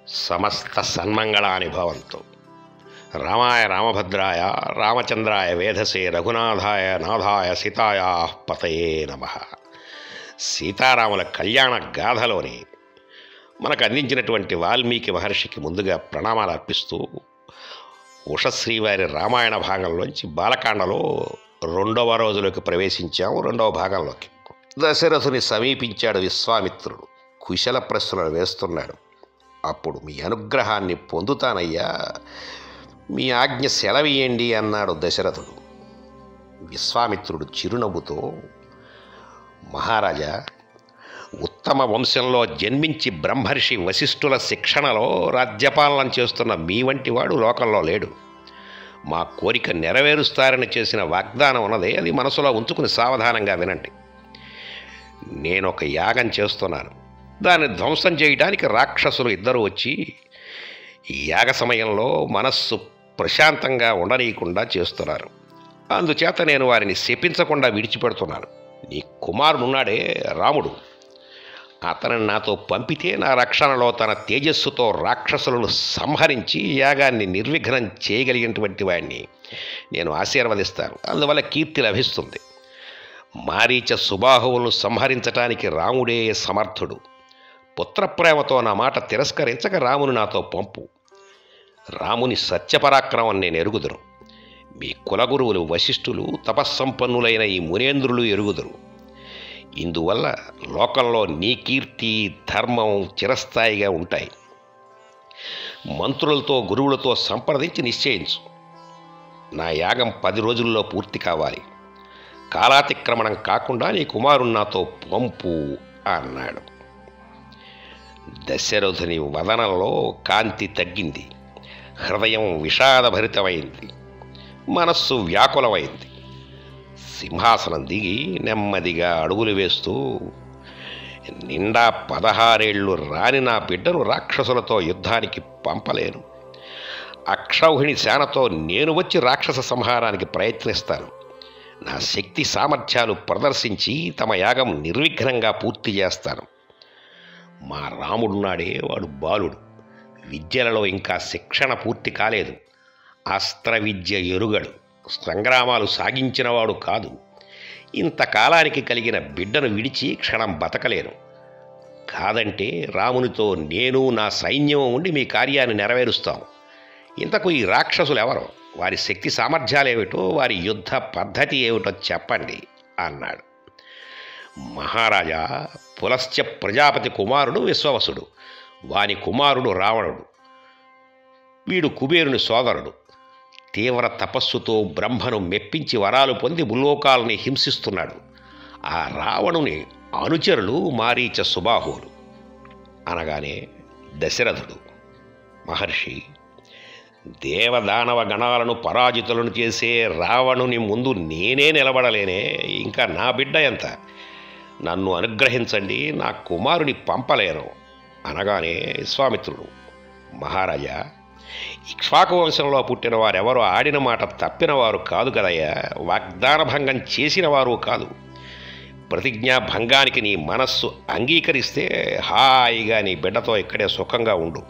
సమస్త సన్మంగళాని భవంతు రామాయ రామభద్రాయ రామచంద్రాయ వేధసే రఘునాథాయ నాథాయ సీతాయ పతయే నమ సీతారాముల కళ్యాణ గాథలోని మనకు అందించినటువంటి వాల్మీకి మహర్షికి ముందుగా ప్రణామాలు అర్పిస్తూ ఉషశ్రీ వారి రామాయణ భాగంలోంచి బాలకాండలో రెండవ రోజులోకి ప్రవేశించాము రెండవ భాగంలోకి దశరథుని సమీపించాడు విశ్వామిత్రుడు కుశల ప్రశ్నలు వేస్తున్నాడు అప్పుడు మీ అనుగ్రహాన్ని పొందుతానయ్యా మీ ఆజ్ఞ సెలవియండి అన్నాడు దశరథుడు విశ్వామిత్రుడు చిరునవ్వుతో మహారాజా ఉత్తమ వంశంలో జన్మించి బ్రహ్మర్షి వశిష్ఠుల శిక్షణలో రాజ్యపాలన చేస్తున్న మీ వంటి వాడు లోకంలో లేడు మా కోరిక నెరవేరుస్తారని చేసిన వాగ్దానం ఉన్నదే అది మనసులో ఉంచుకుని సావధానంగా వినండి నేను ఒక యాగం చేస్తున్నాను దాన్ని ధ్వంసం చేయడానికి రాక్షసులు ఇద్దరు వచ్చి ఈ యాగ సమయంలో మనస్సు ప్రశాంతంగా ఉండనీయకుండా చేస్తున్నారు అందుచేత నేను వారిని శపించకుండా విడిచిపెడుతున్నాను నీ కుమారుడున్నాడే రాముడు అతనిని నాతో పంపితే నా రక్షణలో తన తేజస్సుతో రాక్షసులను సంహరించి యాగాన్ని నిర్విఘ్నం చేయగలిగినటువంటి వాడిని నేను ఆశీర్వదిస్తాను అందువల్ల కీర్తి లభిస్తుంది మారీచ సుబాహువులను సంహరించటానికి రాముడే సమర్థుడు పుత్రప్రేమతో నా మాట తిరస్కరించక రాముని నాతో పంపు రాముని సత్యపరాక్రమం నేను ఎరుగుదును మీ కులగురువులు వశిష్ఠులు తపస్సంపన్నులైన ఈ మునేంద్రులు ఎరుగుదురు ఇందువల్ల లోకంలో నీ కీర్తి ధర్మం చిరస్థాయిగా ఉంటాయి మంత్రులతో గురువులతో సంప్రదించి నిశ్చయించు నా యాగం పది రోజుల్లో పూర్తి కావాలి కాలాతిక్రమణం కాకుండా నీ కుమారుడు నాతో పంపు అన్నాడు దశరథుని వదనంలో కాంతి తగ్గింది హృదయం విషాదభరితమైంది మనస్సు వ్యాకులమైంది సింహాసనం దిగి నెమ్మదిగా అడుగులు వేస్తూ నిండా పదహారేళ్లు రాని నా బిడ్డను రాక్షసులతో యుద్ధానికి పంపలేను అక్షౌహిణి సేనతో నేను వచ్చి రాక్షస సంహారానికి ప్రయత్నిస్తాను నా శక్తి సామర్థ్యాలు ప్రదర్శించి తమ యాగం నిర్విఘ్నంగా పూర్తి చేస్తాను మా రాముడున్నాడే వాడు బాలుడు విద్యలలో ఇంకా శిక్షణ పూర్తి కాలేదు అస్త్ర విద్య ఎరుగడు సంగ్రామాలు సాగించినవాడు కాదు ఇంతకాలానికి కలిగిన బిడ్డను విడిచి క్షణం బతకలేను కాదంటే రామునితో నేను నా సైన్యం ఉండి మీ కార్యాన్ని నెరవేరుస్తాం ఇంతకు ఈ రాక్షసులు ఎవరో వారి శక్తి సామర్థ్యాలేమిటో వారి యుద్ధ పద్ధతి ఏమిటో చెప్పండి అన్నాడు మహారాజా పులశ్చ ప్రజాపతి కుమారుడు విశ్వవసుడు వాని కుమారుడు రావణుడు వీడు కుబేరుని సోదరుడు తీవ్ర తపస్సుతో బ్రహ్మను మెప్పించి వరాలు పొంది భూలోకాలని హింసిస్తున్నాడు ఆ రావణుని అనుచరులు మారీచ సుబాహువులు అనగానే దశరథుడు మహర్షి దేవదానవ గణాలను పరాజితులను చేసే రావణుని ముందు నేనే నిలబడలేనే ఇంకా నా బిడ్డ ఎంత నన్ను అనుగ్రహించండి నా కుమారుని పంపలేను అనగానే విశ్వామిత్రుడు మహారాజా ఇక్ష్వాకు వంశంలో పుట్టిన వారెవరో ఆడిన మాట తప్పిన వారు కాదు కదయ్యా వాగ్దాన భంగం చేసిన వారు కాదు ప్రతిజ్ఞా భంగానికి నీ మనస్సు అంగీకరిస్తే హాయిగా నీ బిడ్డతో ఇక్కడే సుఖంగా ఉండు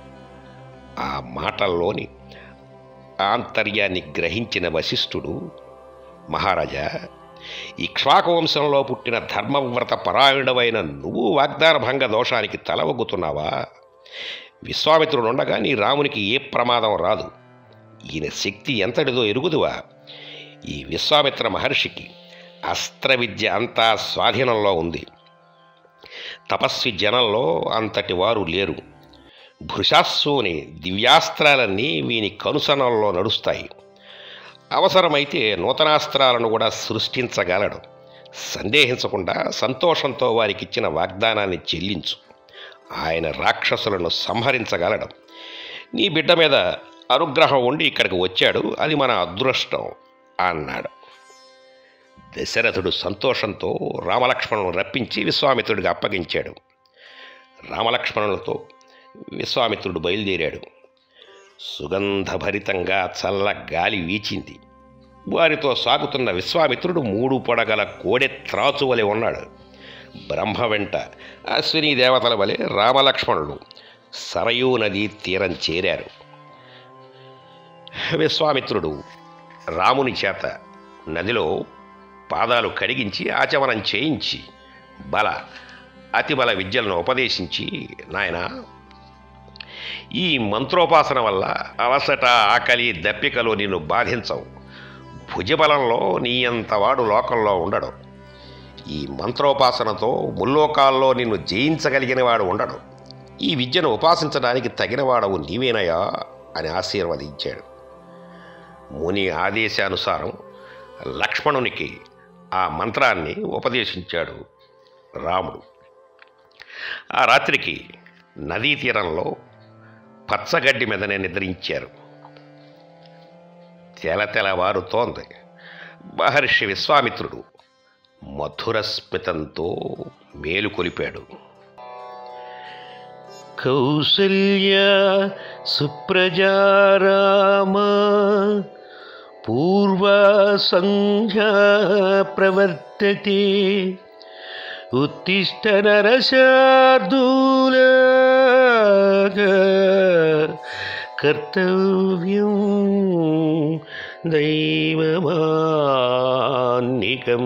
ఆ మాటల్లోని ఆంతర్యాన్ని గ్రహించిన వశిష్ఠుడు మహారాజా ఇక్ష్వాకు వంశంలో పుట్టిన ధర్మవ్రత పరాయణుడవైన నువ్వు వాగ్దాన భంగ దోషానికి తలవగ్గుతున్నావా విశ్వామిత్రుడు ఉండగా నీ రామునికి ఏ ప్రమాదం రాదు ఈయన శక్తి ఎంతటిదో ఎరుగుదువా ఈ విశ్వామిత్ర మహర్షికి అస్త్ర విద్య అంతా స్వాధీనంలో ఉంది తపస్వి జనంలో అంతటి వారు లేరు భృశాస్సుని దివ్యాస్త్రాలన్నీ వీని కనుసనంలో నడుస్తాయి అవసరమైతే నూతనాస్త్రాలను కూడా సృష్టించగలడు సందేహించకుండా సంతోషంతో వారికిచ్చిన వాగ్దానాన్ని చెల్లించు ఆయన రాక్షసులను సంహరించగలడు నీ బిడ్డ మీద అనుగ్రహం ఉండి ఇక్కడికి వచ్చాడు అది మన అదృష్టం అన్నాడు దశరథుడు సంతోషంతో రామలక్ష్మణులను రప్పించి విశ్వామిత్రుడికి అప్పగించాడు రామలక్ష్మణులతో విశ్వామిత్రుడు బయలుదేరాడు సుగంధభరితంగా చల్ల గాలి వీచింది వారితో సాగుతున్న విశ్వామిత్రుడు మూడు పొడగల కోడె త్రాచు వలె ఉన్నాడు బ్రహ్మ వెంట అశ్విని దేవతల వలె రామలక్ష్మణుడు సరయూ నదీ తీరం చేరారు విశ్వామిత్రుడు రాముని చేత నదిలో పాదాలు కడిగించి ఆచమనం చేయించి బల అతిబల విద్యలను ఉపదేశించి నాయన ఈ మంత్రోపాసన వల్ల అలసట ఆకలి దప్పికలు నిన్ను బాధించవు భుజబలంలో నీ అంతవాడు లోకంలో ఉండడు ఈ మంత్రోపాసనతో ముల్లోకాల్లో నిన్ను జయించగలిగిన వాడు ఉండడు ఈ విద్యను ఉపాసించడానికి తగినవాడవు నీవేనయా అని ఆశీర్వదించాడు ముని ఆదేశానుసారం లక్ష్మణునికి ఆ మంత్రాన్ని ఉపదేశించాడు రాముడు ఆ రాత్రికి నదీ తీరంలో పచ్చగడ్డి మీదనే నిద్రించారు తెల తెలవారుతోంది మహర్షి విశ్వామిత్రుడు మధుర స్మితంతో మేలుకొలిపాడు కౌసల్య సుప్రజారామ పూర్వ సంధ్యా ప్రవర్తతే ఉత్తిష్ట నరశార్దూల కర్తవ్యం దైవమాన్నికం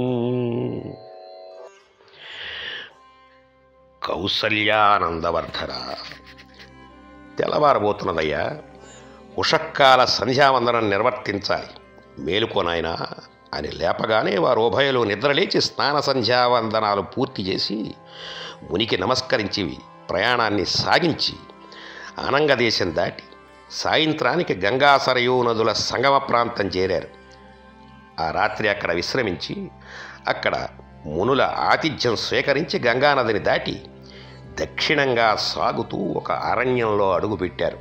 కౌసల్యానందవర్ధన తెల్లవారబోతున్నదయ్యా ఉషక్కాల సంధ్యావందనం నిర్వర్తించాలి మేలుకోనాయనా అని లేపగానే వారు ఉభయలు నిద్రలేచి స్నాన సంధ్యావందనాలు పూర్తి చేసి మునికి నమస్కరించి ప్రయాణాన్ని సాగించి అనంగదేశం దాటి సాయంత్రానికి గంగా సరయూ నదుల సంగమ ప్రాంతం చేరారు ఆ రాత్రి అక్కడ విశ్రమించి అక్కడ మునుల ఆతిథ్యం స్వీకరించి గంగానదిని దాటి దక్షిణంగా సాగుతూ ఒక అరణ్యంలో అడుగుపెట్టారు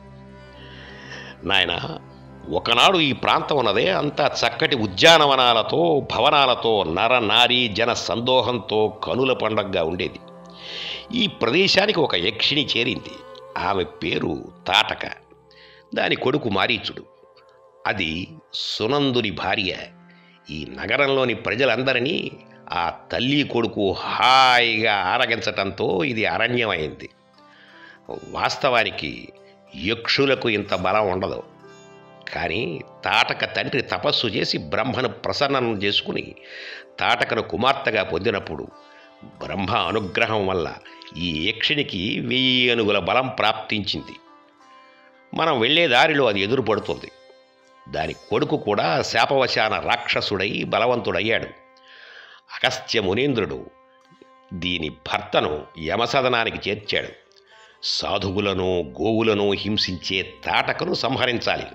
నాయన ఒకనాడు ఈ ప్రాంతం ఉన్నదే అంతా చక్కటి ఉద్యానవనాలతో భవనాలతో నర నారీ జన సందోహంతో కనుల పండగగా ఉండేది ఈ ప్రదేశానికి ఒక యక్షిణి చేరింది ఆమె పేరు తాటక దాని కొడుకు మారీచుడు అది సునందుని భార్య ఈ నగరంలోని ప్రజలందరినీ ఆ తల్లి కొడుకు హాయిగా ఆరగించటంతో ఇది అరణ్యమైంది వాస్తవానికి యక్షులకు ఇంత బలం ఉండదు కానీ తాటక తండ్రి తపస్సు చేసి బ్రహ్మను ప్రసన్నం చేసుకుని తాటకను కుమార్తెగా పొందినప్పుడు బ్రహ్మ అనుగ్రహం వల్ల ఈ యక్షినికి వెయ్యి అనుగుల బలం ప్రాప్తించింది మనం వెళ్ళే దారిలో అది ఎదురుపడుతుంది దాని కొడుకు కూడా శాపవశాన రాక్షసుడై బలవంతుడయ్యాడు అగస్త్య మునీంద్రుడు దీని భర్తను యమసదనానికి చేర్చాడు సాధువులను గోవులను హింసించే తాటకను సంహరించాలి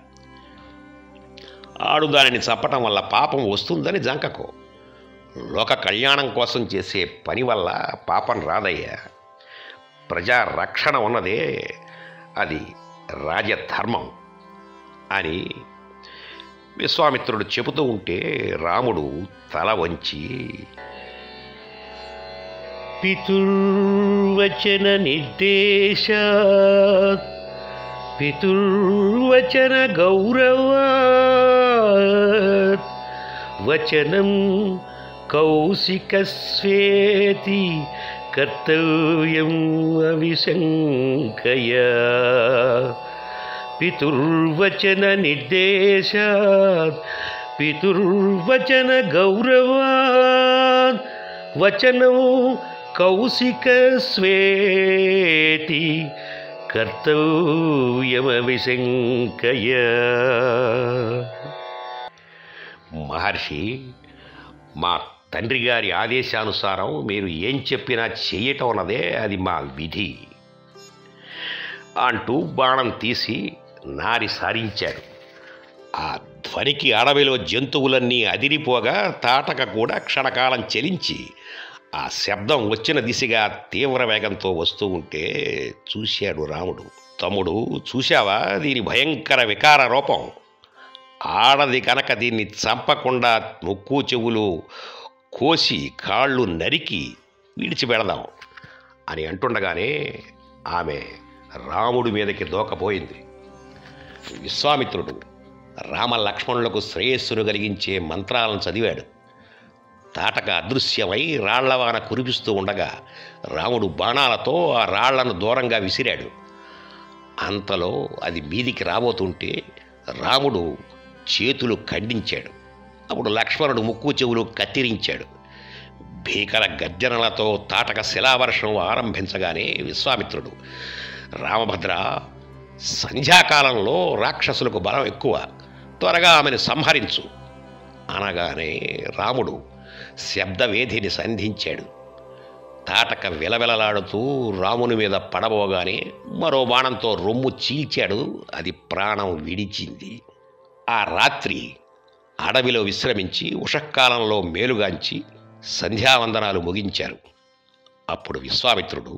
ఆడు దానిని చంపటం వల్ల పాపం వస్తుందని జంకకు లోక కళ్యాణం కోసం చేసే పని వల్ల పాపం రాదయ్యా ప్రజా రక్షణ ఉన్నదే అది రాజధర్మం అని విశ్వామిత్రుడు చెబుతూ ఉంటే రాముడు తల వంచి పితుర్వచన నిర్దేశ పితుర్వచన గౌరవ వచనం కౌశికస్వేతి కర్తవ్యం అవిశంకయ పితుర్వచన నిర్దేశాత్ పితుర్వచన గౌరవాత్ వచనం కౌశికస్వేతి కర్తవ్యమవిశంకయ మహర్షి మా తండ్రి గారి ఆదేశానుసారం మీరు ఏం చెప్పినా చెయ్యటం అన్నదే అది మా విధి అంటూ బాణం తీసి నారి సారించాడు ఆ ధ్వనికి అడవిలో జంతువులన్నీ అదిరిపోగా తాటక కూడా క్షణకాలం చెలించి ఆ శబ్దం వచ్చిన దిశగా తీవ్ర వేగంతో వస్తూ ఉంటే చూశాడు రాముడు తమ్ముడు చూశావా దీని భయంకర వికార రూపం ఆడది కనుక దీన్ని చంపకుండా ముక్కు చెవులు కోసి కాళ్ళు నరికి విడిచిపెడదాం అని అంటుండగానే ఆమె రాముడి మీదకి దూకపోయింది విశ్వామిత్రుడు రామ లక్ష్మణులకు శ్రేయస్సును కలిగించే మంత్రాలను చదివాడు తాటక అదృశ్యమై రాళ్లవాన కురిపిస్తూ ఉండగా రాముడు బాణాలతో ఆ రాళ్లను దూరంగా విసిరాడు అంతలో అది మీదికి రాబోతుంటే రాముడు చేతులు ఖండించాడు అప్పుడు లక్ష్మణుడు ముక్కు చెవులు కత్తిరించాడు భీకర గర్జనలతో తాటక శిలావర్షం ఆరంభించగానే విశ్వామిత్రుడు రామభద్ర సంధ్యాకాలంలో రాక్షసులకు బలం ఎక్కువ త్వరగా ఆమెను సంహరించు అనగానే రాముడు శబ్దవేధిని సంధించాడు తాటక విలవిలలాడుతూ రాముని మీద పడబోగానే మరో బాణంతో రొమ్ము చీల్చాడు అది ప్రాణం విడిచింది ఆ రాత్రి అడవిలో విశ్రమించి ఉషకాలంలో మేలుగాంచి సంధ్యావందనాలు ముగించారు అప్పుడు విశ్వామిత్రుడు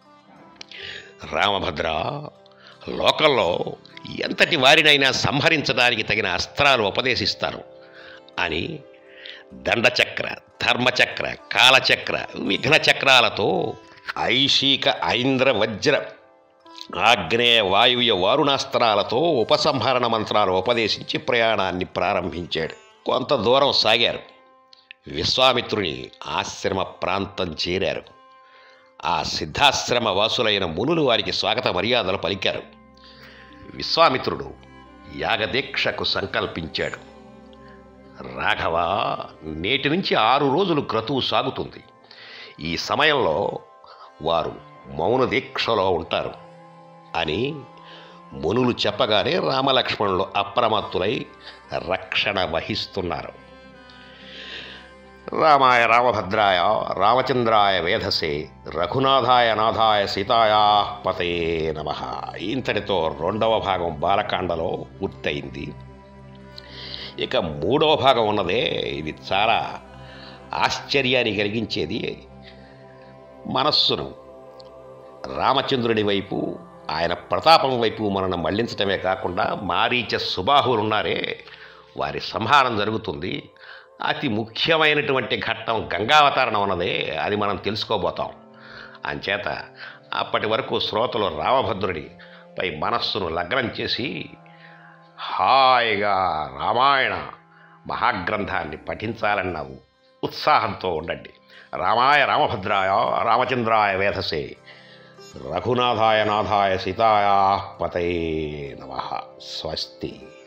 రామభద్ర లోకంలో ఎంతటి వారినైనా సంహరించడానికి తగిన అస్త్రాలు ఉపదేశిస్తాను అని దండచక్ర ధర్మచక్ర కాలచక్ర విఘ్న చక్రాలతో ఐశీక ఐంద్ర వజ్ర ఆగ్నేయ వాయువ్య వారుణాస్త్రాలతో ఉపసంహరణ మంత్రాలు ఉపదేశించి ప్రయాణాన్ని ప్రారంభించాడు కొంత దూరం సాగారు విశ్వామిత్రుని ఆశ్రమ ప్రాంతం చేరారు ఆ సిద్ధాశ్రమ వాసులైన మునులు వారికి స్వాగత మర్యాదలు పలికారు విశ్వామిత్రుడు యాగదీక్షకు సంకల్పించాడు రాఘవ నేటి నుంచి ఆరు రోజులు క్రతువు సాగుతుంది ఈ సమయంలో వారు మౌన దీక్షలో ఉంటారు అని మునులు చెప్పగానే రామలక్ష్మణులు అప్రమత్తులై రక్షణ వహిస్తున్నారు రామాయ రామభద్రాయ రామచంద్రాయ వేధసే రఘునాథాయ నాథాయ సీతాయా పతే నమ ఇంతటితో రెండవ భాగం బాలకాండలో పూర్తయింది ఇక మూడవ భాగం ఉన్నదే ఇది చాలా ఆశ్చర్యాన్ని కలిగించేది మనస్సును రామచంద్రుడి వైపు ఆయన ప్రతాపం వైపు మనల్ని మళ్లించటమే కాకుండా మారీచ సుబాహులు ఉన్నారే వారి సంహారం జరుగుతుంది అతి ముఖ్యమైనటువంటి ఘట్టం గంగావతరణం ఉన్నదే అది మనం తెలుసుకోబోతాం అంచేత అప్పటి వరకు శ్రోతలు రామభద్రుడి పై మనస్సును లగ్నం చేసి హాయిగా రామాయణ మహాగ్రంథాన్ని పఠించాలన్న ఉత్సాహంతో ఉండండి రామాయ రామభద్రాయ రామచంద్రాయ వేధసే రఘునాథాయ నాథాయ సీతాయా పతయే నమ స్వస్తి